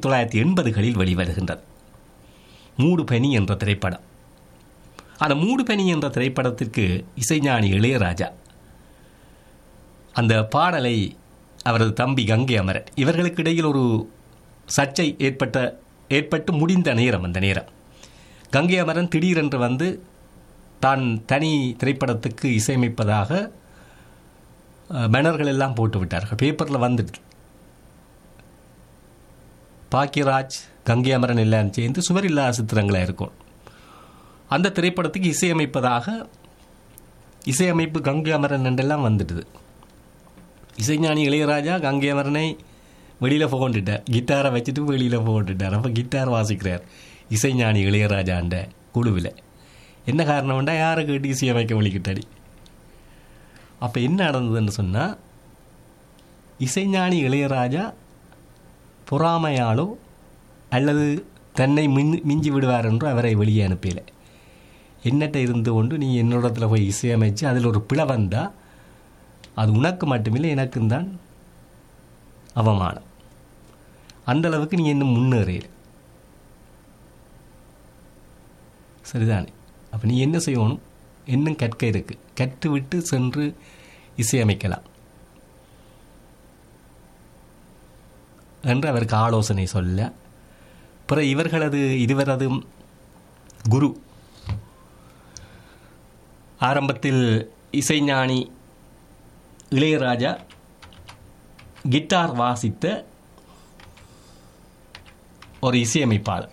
தொள்ளாயிரத்தி எண்பதுகளில் வெளிவருகின்றது மூடு பனி என்ற திரைப்படம் அந்த மூடு பனி என்ற திரைப்படத்திற்கு இசைஞானி இளையராஜா அந்த பாடலை அவரது தம்பி கங்கை அமரன் இவர்களுக்கு இடையில் ஒரு சர்ச்சை ஏற்பட்ட ஏற்பட்டு முடிந்த நேரம் அந்த நேரம் கங்கை அமரன் திடீரென்று வந்து தான் தனி திரைப்படத்துக்கு இசையமைப்பதாக அஹ், பேனர்கள் எல்லாம் போட்டு விட்டார்கள் பேப்பரில் வந்துடுது பாக்கியராஜ் கங்கை அமரன் எல்லாம் சேர்ந்து சுவரில்லா சித்திரங்களாக இருக்கும் அந்த திரைப்படத்துக்கு இசையமைப்பதாக இசையமைப்பு கங்கை அமரன் என்றெல்லாம் வந்துடுது இசைஞானி இளையராஜா கங்கை அமரனை வெளியில் போகண்டுட்டார் கிட்டாரை வச்சுட்டு வெளியில் போகண்டுட்டார் அப்போ கிட்டார் வாசிக்கிறார் இசைஞானி இளையராஜாண்ட குழுவில் என்ன காரணம்டா யாரை கேட்டு இசையமைக்க வழிக்கிட்டாடி அப்போ என்ன நடந்ததுன்னு சொன்னால் இசைஞானி இளையராஜா பொறாமையாலோ அல்லது தன்னை மின் மிஞ்சி விடுவார் என்று அவரை வெளியே அனுப்பல என்னட்ட இருந்து கொண்டு நீ என்னோடத்தில் போய் இசையமைச்சு அதில் ஒரு பிழை வந்தால் அது உனக்கு மட்டுமில்லை எனக்கும் தான் அவமானம் அந்த அளவுக்கு நீ இன்னும் முன்னேறிய சரிதானே அப்போ நீ என்ன செய்யணும் இன்னும் கற்க இருக்கு கற்றுவிட்டு சென்று இசையமைக்கலாம் என்று அவருக்கு ஆலோசனை சொல்ல பிறகு இவர்களது இருவரது குரு ஆரம்பத்தில் இசைஞானி இளையராஜா கிட்டார் வாசித்த ஒரு இசையமைப்பாளர்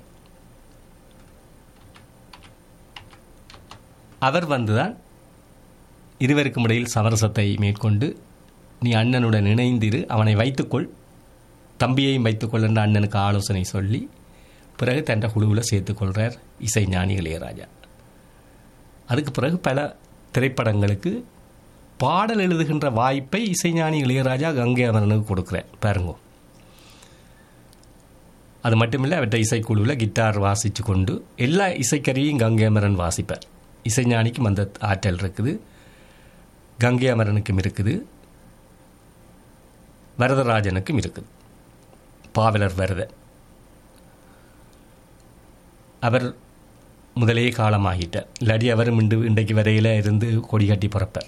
அவர் வந்துதான் இருவருக்கும் இடையில் சமரசத்தை மேற்கொண்டு நீ அண்ணனுடன் இணைந்திரு அவனை வைத்துக்கொள் தம்பியையும் வைத்துக்கொள் என்ற அண்ணனுக்கு ஆலோசனை சொல்லி பிறகு தன் குழுவில் சேர்த்துக்கொள்கிறார் இசைஞானி இளையராஜா அதுக்கு பிறகு பல திரைப்படங்களுக்கு பாடல் எழுதுகின்ற வாய்ப்பை இசைஞானி இளையராஜா கங்கை அமரனுக்கு கொடுக்குறார் பாருங்க அது மட்டுமில்லை அவற்றை இசைக்குழுவில் கிட்டார் வாசித்து கொண்டு எல்லா இசைக்கருவியும் கங்கை அமரன் வாசிப்பார் இசைஞானிக்கும் அந்த ஆற்றல் இருக்குது கங்கை அமரனுக்கும் இருக்குது வரதராஜனுக்கும் இருக்குது பாவலர் வரதன் அவர் முதலே காலமாகிட்டார் இல்லாடி அவரும் இன்று இன்றைக்கு வரையில் இருந்து கொடி கட்டி பிறப்பார்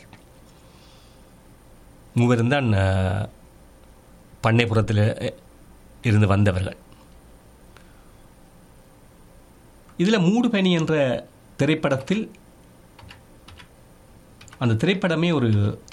மூவரும் தான் அஹ், பண்ணைப்புறத்தில் இருந்து வந்தவர்கள் இதில் மூடு பனி என்ற திரைப்படத்தில் அந்த திரைப்படமே ஒரு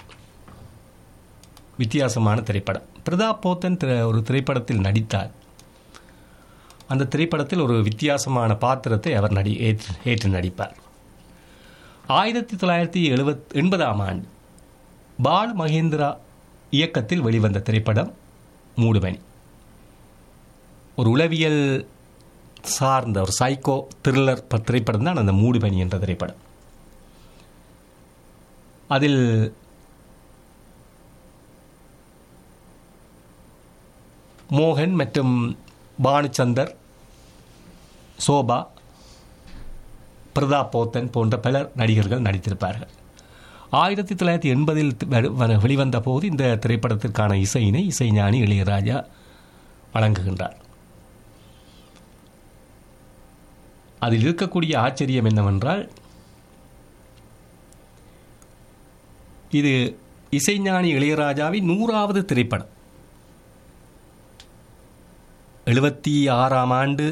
வித்தியாசமான திரைப்படம் பிரதாப் போத்தன் திரை- ஒரு திரைப்படத்தில் நடித்தார் அந்த திரைப்படத்தில் ஒரு வித்தியாசமான பாத்திரத்தை அவர் நடி ஏற்று ஏற்று நடிப்பார் ஆயிரத்தி தொள்ளாயிரத்தி எழுபத் எண்பதாம் ஆண்டு பால் மகேந்திரா இயக்கத்தில் வெளிவந்த திரைப்படம் மூடுமணி ஒரு உளவியல் சார்ந்த ஒரு சைக்கோ த்ரில்லர் ப- திரைப்படம் தான் அந்த மூடுபனி என்ற திரைப்படம் அதில் மோகன் மற்றும் பானுச்சந்தர் சோபா பிரதாப் போத்தன் போன்ற பல நடிகர்கள் நடித்திருப்பார்கள் ஆயிரத்தி தொள்ளாயிரத்தி எண்பதில் வெளிவந்த போது இந்த திரைப்படத்திற்கான இசையினை இசைஞானி இளையராஜா வழங்குகின்றார் அதில் இருக்கக்கூடிய ஆச்சரியம் என்னவென்றால் இது இசைஞானி இளையராஜாவின் நூறாவது திரைப்படம் எழுபத்தி ஆறாம் ஆண்டு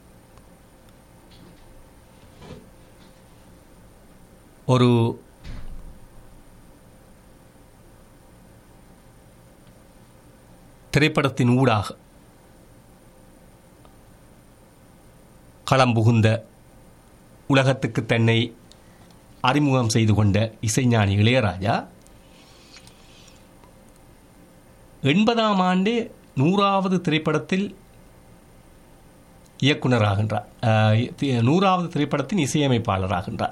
ஒரு திரைப்படத்தின் ஊடாக களம் புகுந்த உலகத்துக்கு தன்னை அறிமுகம் செய்து கொண்ட இசைஞானி இளையராஜா எண்பதாம் ஆண்டு நூறாவது திரைப்படத்தில் இயக்குனராகின்றார் அஹ், தி- நூறாவது திரைப்படத்தின் இசையமைப்பாளராகின்றார்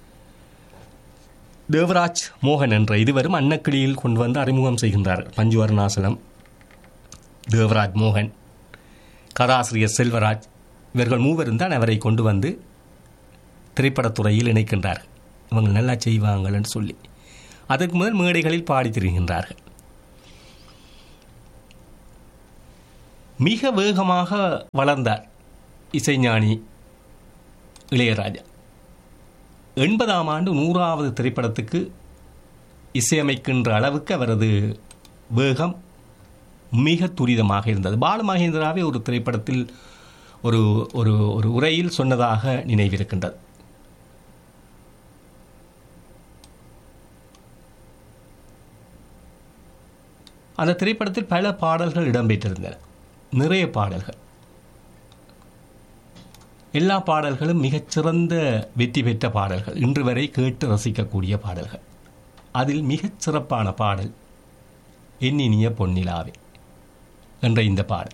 தேவராஜ் மோகன் என்ற இருவரும் அன்னக்கிளியில் கொண்டு வந்து அறிமுகம் செய்கின்றார்கள் பஞ்சு அருணாசலம் தேவராஜ் மோகன் கதாசிரியர் செல்வராஜ் இவர்கள் மூவரும் தான் அவரை கொண்டு வந்து திரைப்படத்துறையில் இணைக்கின்றார்கள் இவங்க நல்லா செய்வாங்கன்னு சொல்லி அதற்கு முதல் மேடைகளில் பாடி திரிகின்றார்கள் மிக வேகமாக வளர்ந்தார் இசைஞானி இளையராஜா எண்பதாம் ஆண்டு நூறாவது திரைப்படத்துக்கு இசையமைக்கின்ற அளவுக்கு அவரது வேகம் மிக துரிதமாக இருந்தது பாலுமகேந்திராவே ஒரு திரைப்படத்தில் ஒரு ஒரு ஒரு உரையில் சொன்னதாக நினைவிருக்கின்றது அந்த திரைப்படத்தில் பல பாடல்கள் இடம்பெற்றிருந்தன நிறைய பாடல்கள் எல்லா பாடல்களும் மிகச்சிறந்த வெற்றி பெற்ற பாடல்கள் இன்று வரை கேட்டு ரசிக்கக்கூடிய பாடல்கள் அதில் மிகச் சிறப்பான பாடல் எண்ணினிய பொன்னிலாவே என்ற இந்த பாடல்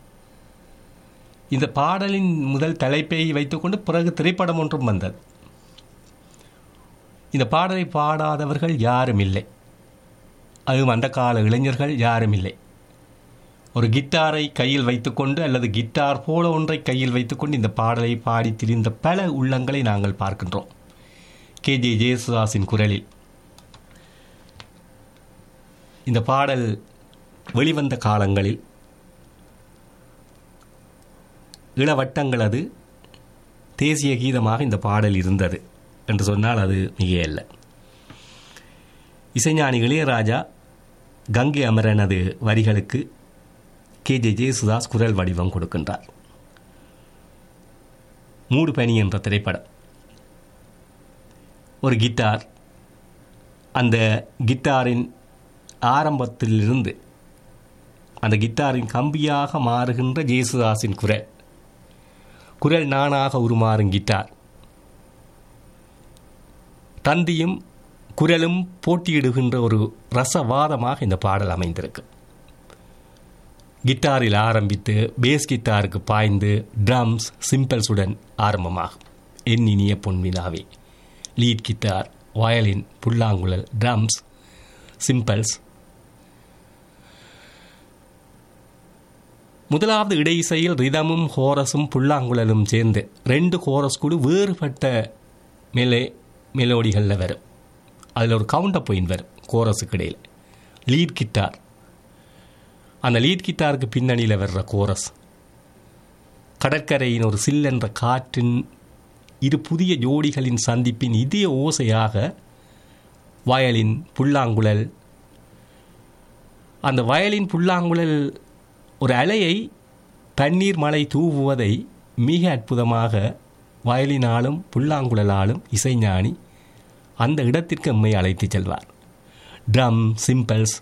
இந்த பாடலின் முதல் தலைப்பை வைத்துக்கொண்டு பிறகு திரைப்படம் ஒன்றும் வந்தது இந்த பாடலை பாடாதவர்கள் யாரும் இல்லை அதுவும் அந்த கால இளைஞர்கள் யாரும் இல்லை ஒரு கிட்டாரை கையில் வைத்துக்கொண்டு அல்லது கிட்டார் போல ஒன்றை கையில் வைத்துக்கொண்டு இந்த பாடலை பாடி திரிந்த பல உள்ளங்களை நாங்கள் பார்க்கின்றோம் கே ஜே ஜேசுதாஸின் குரலில் இந்த பாடல் வெளிவந்த காலங்களில் இளவட்டங்களது தேசிய கீதமாக இந்த பாடல் இருந்தது என்று சொன்னால் அது மிகையல்ல இசைஞானி இளையராஜா கங்கை அமரனது வரிகளுக்கு கே ஜே ஜேசுதாஸ் குரல் வடிவம் கொடுக்கின்றார் மூடு பனி என்ற திரைப்படம் ஒரு கிட்டார் அந்த கிட்டாரின் ஆரம்பத்திலிருந்து அந்த கிட்டாரின் கம்பியாக மாறுகின்ற ஜேசுதாஸின் குரல் குரல் நானாக உருமாறும் கிட்டார் தந்தியும் குரலும் போட்டியிடுகின்ற ஒரு ரசவாதமாக இந்த பாடல் அமைந்திருக்கு கிட்டாரில் ஆரம்பித்து பேஸ் கிட்டாருக்கு பாய்ந்து ட்ரம்ஸ் சிம்பிள்ஸுடன் ஆரம்பமாகும் என் இனிய பொன்வினாவே லீட் கிட்டார் வயலின் புல்லாங்குழல் ட்ரம்ஸ் சிம்பிள்ஸ் முதலாவது இடையிசையில் ரிதமும் ஹோரஸும் புல்லாங்குழலும் சேர்ந்து ரெண்டு ஹோரஸ் கூட வேறுபட்ட மெலே மெலோடிகளில் வரும் அதில் ஒரு கவுண்டர் பாயிண்ட் வரும் கோரஸுக்கு இடையில் லீட் கிட்டார் அந்த லீட் கிட்டாருக்கு பின்னணியில் வர்ற கோரஸ் கடற்கரையின் ஒரு சில்லென்ற காற்றின் இரு புதிய ஜோடிகளின் சந்திப்பின் இதய ஓசையாக வயலின் புல்லாங்குழல் அந்த வயலின் புல்லாங்குழல் ஒரு அலையை தண்ணீர் மழை தூவுவதை மிக அற்புதமாக வயலினாலும் புல்லாங்குழலாலும் இசைஞானி அந்த இடத்திற்கு நம்மை அழைத்துச் செல்வார் ட்ரம் சிம்பிள்ஸ்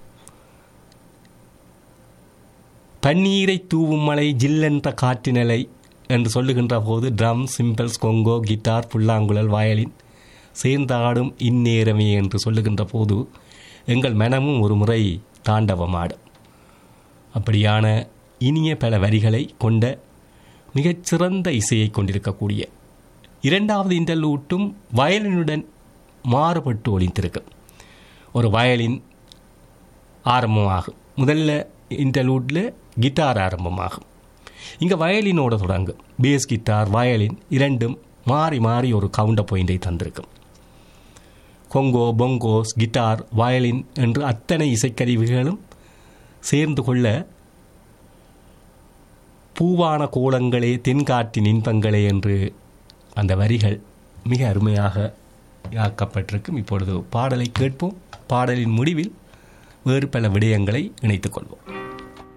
தண்ணீரை தூவும் மலை ஜில்லென்ற காற்றினலை என்று சொல்லுகின்ற போது ட்ரம் சிம்பிள்ஸ் கொங்கோ கிட்டார் புல்லாங்குழல் வயலின் சேர்ந்தாடும் இந்நேரமே என்று சொல்லுகின்ற போது எங்கள் மனமும் ஒரு முறை தாண்டவமாடும் அப்படியான இனிய பல வரிகளை கொண்ட மிகச்சிறந்த இசையை கொண்டிருக்கக்கூடிய இரண்டாவது இன்டர்லூட்டும் வயலினுடன் மாறுபட்டு ஒழித்திருக்கும் ஒரு வயலின் ஆரம்பமாகும் முதல்ல இன்டர்லூட்டில் கிட்டார் ஆரம்பமாகும் இங்கே வயலினோட தொடங்கும் பேஸ் கிட்டார் வயலின் இரண்டும் மாறி மாறி ஒரு கவுண்டர் பாயிண்டை தந்திருக்கும் கொங்கோ பொங்கோஸ் கிட்டார் வயலின் என்று அத்தனை இசைக்கருவிகளும் சேர்ந்து கொள்ள பூவான கோலங்களே தென்காட்டின் இன்பங்களே என்று அந்த வரிகள் மிக அருமையாக ஆக்கப்பட்டிருக்கும் இப்பொழுது பாடலை கேட்போம் பாடலின் முடிவில் வேறு பல விடயங்களை இணைத்துக் கொள்வோம்